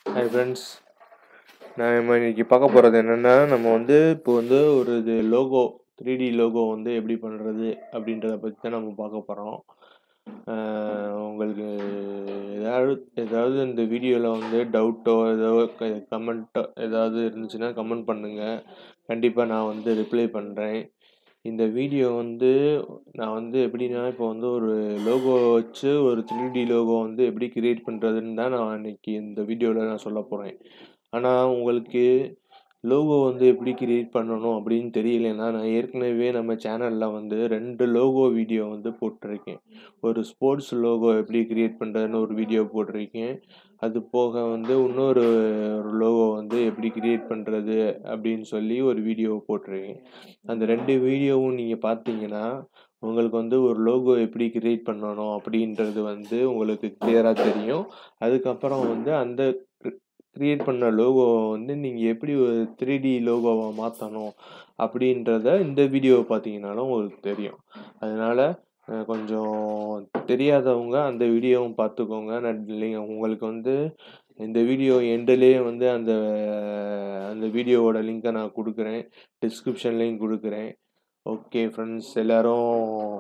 hi friends நான் நம்ம இன்னைக்கு பார்க்க போகிறது என்னென்னா நம்ம வந்து இப்போ வந்து ஒரு இது லோகோ த்ரீ டி லோகோ வந்து எப்படி பண்ணுறது அப்படின்றத பற்றி தான் நம்ம பார்க்க போகிறோம் உங்களுக்கு ஏதாவது ஏதாவது இந்த வீடியோவில் வந்து டவுட்டோ ஏதோ கமெண்ட்டோ ஏதாவது இருந்துச்சுன்னா கமெண்ட் பண்ணுங்கள் கண்டிப்பாக நான் வந்து ரிப்ளை பண்ணுறேன் இந்த வீடியோ வந்து நான் வந்து எப்படின்னா இப்போ வந்து ஒரு லோகோ வச்சு ஒரு த்ரீ டி லோகோ வந்து எப்படி கிரியேட் பண்ணுறதுன்னு தான் நான் இன்னைக்கு இந்த வீடியோவில் நான் சொல்ல போகிறேன் ஆனால் உங்களுக்கு லோகோ வந்து எப்படி கிரியேட் பண்ணணும் அப்படின்னு தெரியலன்னா நான் ஏற்கனவே நம்ம சேனலில் வந்து ரெண்டு லோகோ வீடியோ வந்து போட்டிருக்கேன் ஒரு ஸ்போர்ட்ஸ் லோகோ எப்படி கிரியேட் பண்ணுறதுன்னு ஒரு வீடியோ போட்டிருக்கேன் அது போக வந்து இன்னொரு ஒரு லோகோ வந்து எப்படி கிரியேட் பண்ணுறது அப்படின்னு சொல்லி ஒரு வீடியோ போட்டிருக்கேன் அந்த ரெண்டு வீடியோவும் நீங்கள் பார்த்தீங்கன்னா உங்களுக்கு வந்து ஒரு லோகோ எப்படி கிரியேட் பண்ணணும் அப்படின்றது வந்து உங்களுக்கு கிளியராக தெரியும் அதுக்கப்புறம் வந்து அந்த கிரியேட் பண்ண லோகோவை வந்து நீங்கள் எப்படி ஒரு த்ரீ டி லோகோவை மாற்றணும் அப்படின்றத இந்த வீடியோவை பார்த்தீங்கன்னாலும் உங்களுக்கு தெரியும் அதனால் கொஞ்சம் தெரியாதவங்க அந்த வீடியோவும் பார்த்துக்கோங்க நான் இல்லைங்க உங்களுக்கு வந்து இந்த வீடியோ எண்டுலேயே வந்து அந்த அந்த வீடியோவோட லிங்க்கை நான் கொடுக்குறேன் டிஸ்கிரிப்ஷன்லேயும் கொடுக்குறேன் ஓகே ஃப்ரெண்ட்ஸ் எல்லோரும்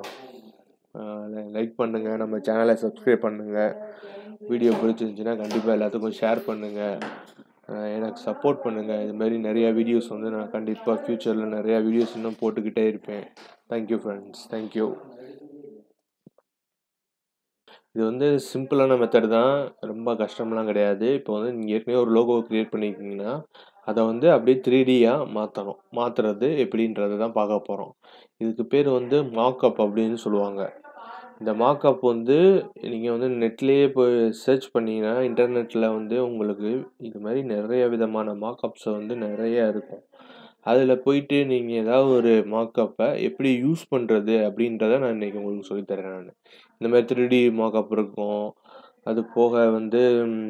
லைக் பண்ணுங்கள் நம்ம சேனலை சப்ஸ்கிரைப் பண்ணுங்கள் வீடியோ பிடிச்சிருந்துச்சின்னா கண்டிப்பாக எல்லாத்துக்கும் ஷேர் பண்ணுங்கள் எனக்கு சப்போர்ட் பண்ணுங்கள் இது மாதிரி நிறையா வீடியோஸ் வந்து நான் கண்டிப்பாக ஃப்யூச்சரில் நிறையா வீடியோஸ் இன்னும் போட்டுக்கிட்டே இருப்பேன் தேங்க்யூ ஃப்ரெண்ட்ஸ் தேங்க்யூ இது வந்து சிம்பிளான மெத்தட் தான் ரொம்ப கஷ்டம்லாம் கிடையாது இப்போ வந்து நீங்கள் ஏற்கனவே ஒரு லோகோ க்ரியேட் பண்ணியிருக்கீங்கன்னா அதை வந்து அப்படியே த்ரீ டியாக மாற்றணும் மாற்றுறது எப்படின்றத தான் பார்க்க போகிறோம் இதுக்கு பேர் வந்து மாக்கப் அப்படின்னு சொல்லுவாங்க இந்த மாக்கப் வந்து நீங்கள் வந்து நெட்லேயே போய் சர்ச் பண்ணிங்கன்னா இன்டர்நெட்டில் வந்து உங்களுக்கு இது மாதிரி நிறைய விதமான மாக்கப்ஸை வந்து நிறையா இருக்கும் அதில் போயிட்டு நீங்கள் ஏதாவது ஒரு மாக்கப்பை எப்படி யூஸ் பண்ணுறது அப்படின்றத நான் இன்றைக்கி உங்களுக்கு சொல்லித்தரேன் நான் இந்த மாதிரி த்ரீ டி மாக்கப் இருக்கும் அது போக வந்து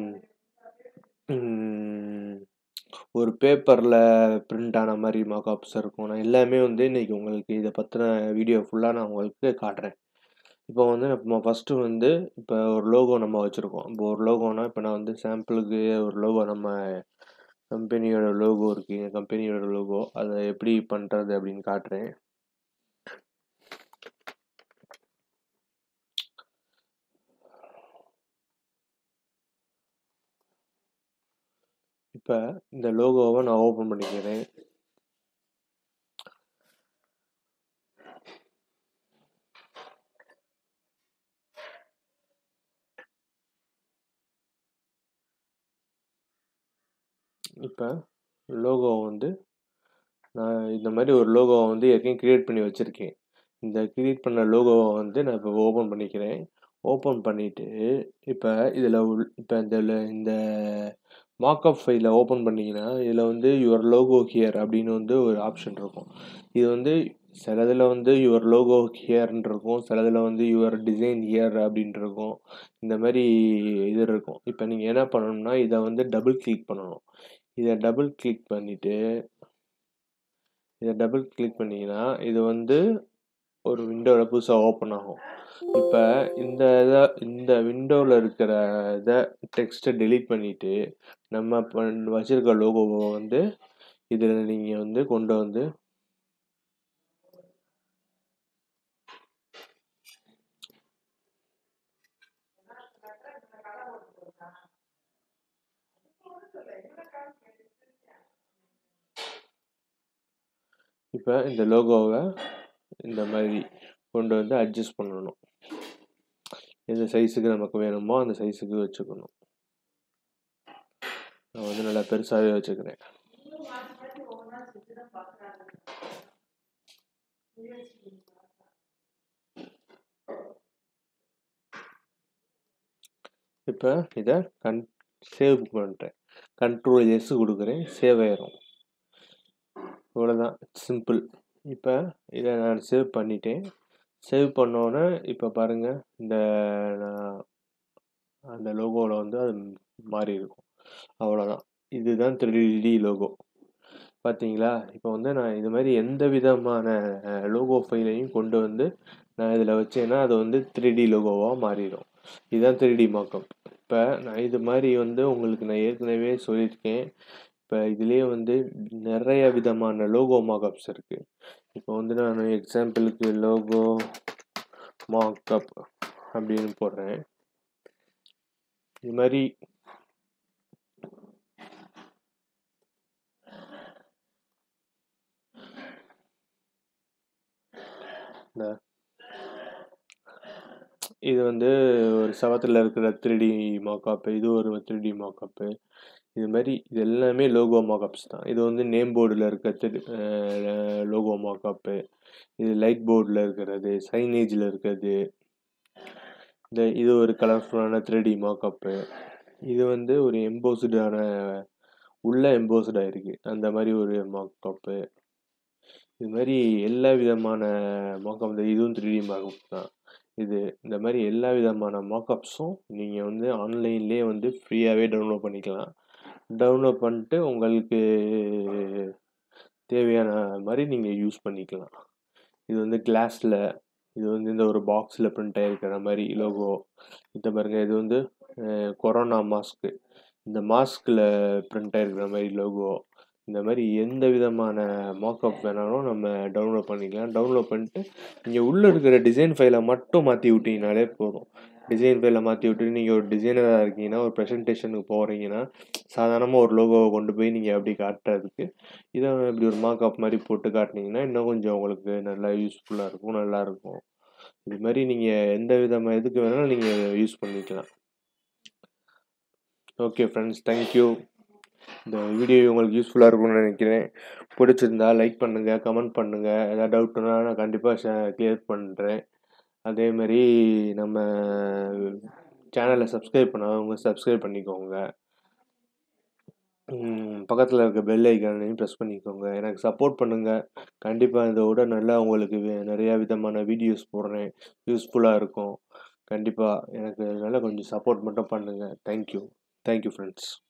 ஒரு பேப்பரில் பிரிண்ட் ஆன மாதிரி மாக்கப்ஸ் இருக்கும் நான் எல்லாமே வந்து இன்றைக்கி உங்களுக்கு இதை பற்றின வீடியோ ஃபுல்லாக நான் உங்களுக்கு காட்டுறேன் இப்போ வந்து நம்ம ஃபஸ்ட்டு வந்து இப்போ ஒரு லோகோ நம்ம வச்சுருக்கோம் இப்போ ஒரு லோகோனா இப்போ நான் வந்து சாம்பிளுக்கு ஒரு லோகோ நம்ம கம்பெனியோட லோகோ இருக்குது எங்கள் கம்பெனியோட லோகோ அதை எப்படி பண்ணுறது அப்படின்னு காட்டுறேன் இப்போ இந்த லோகோவை நான் ஓப்பன் பண்ணிக்கிறேன் இப்போ லோகோ வந்து நான் இந்த மாதிரி ஒரு லோகோவை வந்து ஏற்கனவே க்ரியேட் பண்ணி வச்சுருக்கேன் இந்த க்ரியேட் பண்ண லோகோவை வந்து நான் இப்போ ஓப்பன் பண்ணிக்கிறேன் ஓப்பன் பண்ணிவிட்டு இப்போ இதில் உள் இப்போ இந்த இந்த மாக்கப் ஃபைலை ஓப்பன் பண்ணிங்கன்னா இதில் வந்து யுவர் லோகோ ஹியர் அப்படின்னு வந்து ஒரு ஆப்ஷன் இருக்கும் இது வந்து சிலதில் வந்து யுவர் லோகோ ஹியர்ன்னு இருக்கும் சிலதில் வந்து யுவர் டிசைன் ஹியர் அப்படின்ட்டு இருக்கும் இந்த மாதிரி இது இருக்கும் இப்போ நீங்கள் என்ன பண்ணணும்னா இதை வந்து டபுள் கிளிக் பண்ணணும் இதை டபுள் கிளிக் பண்ணிவிட்டு இதை டபுள் கிளிக் பண்ணிங்கன்னா இது வந்து ஒரு விண்டோவில் புதுசாக ஓப்பன் ஆகும் இப்போ இந்த இதை இந்த விண்டோவில் இருக்கிற இதை டெக்ஸ்ட்டை டெலீட் பண்ணிவிட்டு நம்ம வச்சுருக்க லோகோவை வந்து இதில் நீங்கள் வந்து கொண்டு வந்து இப்போ இந்த லோகோவை இந்த மாதிரி கொண்டு வந்து அட்ஜஸ்ட் பண்ணணும் எந்த சைஸுக்கு நமக்கு வேணுமோ அந்த சைஸுக்கு வச்சுக்கணும் நான் வந்து நல்லா பெருசாகவே வச்சுக்கிறேன் இப்போ இதை கன் சேவ் பண்ணுறேன் கண்ட்ரோல் எஸ் கொடுக்குறேன் சேவ் ஆயிரும் இவ்வளோதான் சிம்பிள் இப்போ இதை நான் சேவ் பண்ணிட்டேன் சேவ் பண்ணோன்னே இப்போ பாருங்கள் இந்த அந்த லோகோவில் வந்து அது மாறி இருக்கும் அவ்வளோதான் இதுதான் த்ரீ டி லோகோ பார்த்தீங்களா இப்போ வந்து நான் இது மாதிரி எந்த விதமான லோகோ ஃபைலையும் கொண்டு வந்து நான் இதில் வச்சேன்னா அது வந்து த்ரீ டி லோகோவாக மாறிடும் இதுதான் த்ரீ டி மார்க்கப் இப்போ நான் இது மாதிரி வந்து உங்களுக்கு நான் ஏற்கனவே சொல்லியிருக்கேன் இப்போ இதுலேயே வந்து நிறைய விதமான லோகோ மார்க்அப்ஸ் இருக்குது இப்போ வந்து நான் எக்ஸாம்பிளுக்கு லோகோ மார்க்அப் அப்படின்னு போடுறேன் இது மாதிரி இந்த இது வந்து ஒரு செவத்தில் இருக்கிற த்ரீ மார்க்அப்பு இது ஒரு த்ரீ மார்க்அப்பு இது மாதிரி இது எல்லாமே லோகோ மார்க்அப்ஸ் தான் இது வந்து நேம் போர்டில் இருக்க லோகோ மார்க்அப்பு இது லைட் போர்டில் இருக்கிறது சைனேஜில் இருக்கிறது இந்த இது ஒரு கலர்ஃபுல்லான த்ரீ மார்க்அப்பு இது வந்து ஒரு எம்போஸ்டான உள்ள எம்போஸ்டாக இருக்குது அந்த மாதிரி ஒரு மார்க்அப்பு இது மாதிரி எல்லா விதமான மார்க்அப் இதுவும் த்ரீ டி மார்க்அப் தான் இது இந்த மாதிரி எல்லா விதமான மார்க்அப்ஸும் நீங்கள் வந்து ஆன்லைன்லேயே வந்து ஃப்ரீயாகவே டவுன்லோட் பண்ணிக்கலாம் டவுன்லோட் பண்ணிட்டு உங்களுக்கு தேவையான மாதிரி நீங்கள் யூஸ் பண்ணிக்கலாம் இது வந்து கிளாஸில் இது வந்து இந்த ஒரு பாக்ஸில் பிரிண்ட் ஆகிருக்கிற மாதிரி லோகோ இந்த பாருங்க இது வந்து கொரோனா மாஸ்க்கு இந்த மாஸ்கில் பிரிண்ட் ஆகிருக்கிற மாதிரி லோகோ இந்த மாதிரி எந்த விதமான மார்க்அப் வேணாலும் நம்ம டவுன்லோட் பண்ணிக்கலாம் டவுன்லோட் பண்ணிட்டு நீங்கள் உள்ளே இருக்கிற டிசைன் ஃபைலை மட்டும் மாற்றி விட்டிங்கனாலே போதும் டிசைன் ஃபைலை மாற்றி விட்டுட்டு நீங்கள் ஒரு டிசைனராக இருக்கீங்கன்னா ஒரு ப்ரெசன்டேஷனுக்கு போகிறீங்கன்னா சாதாரணமாக ஒரு லோகோவை கொண்டு போய் நீங்கள் அப்படி காட்டுறதுக்கு இதை இப்படி ஒரு மார்க்அப் மாதிரி போட்டு காட்டினீங்கன்னா இன்னும் கொஞ்சம் உங்களுக்கு நல்லா யூஸ்ஃபுல்லாக இருக்கும் நல்லாயிருக்கும் இது மாதிரி நீங்கள் எந்த விதமாக எதுக்கு வேணாலும் நீங்கள் யூஸ் பண்ணிக்கலாம் ஓகே ஃப்ரெண்ட்ஸ் தேங்க்யூ இந்த வீடியோ உங்களுக்கு யூஸ்ஃபுல்லாக இருக்கும்னு நினைக்கிறேன் பிடிச்சிருந்தா லைக் பண்ணுங்கள் கமெண்ட் பண்ணுங்கள் ஏதாவது டவுட்னா நான் கண்டிப்பாக ஷே கிளியர் பண்ணுறேன் அதே மாதிரி நம்ம சேனலை சப்ஸ்கிரைப் பண்ணாதவங்க சப்ஸ்கிரைப் பண்ணிக்கோங்க பக்கத்தில் இருக்க பெல் ஐக்கானையும் ப்ரெஸ் பண்ணிக்கோங்க எனக்கு சப்போர்ட் பண்ணுங்கள் கண்டிப்பாக இதோட நல்லா உங்களுக்கு நிறையா விதமான வீடியோஸ் போடுறேன் யூஸ்ஃபுல்லாக இருக்கும் கண்டிப்பாக எனக்கு நல்லா கொஞ்சம் சப்போர்ட் மட்டும் பண்ணுங்கள் தேங்க்யூ தேங்க்யூ ஃப்ரெண்ட்ஸ்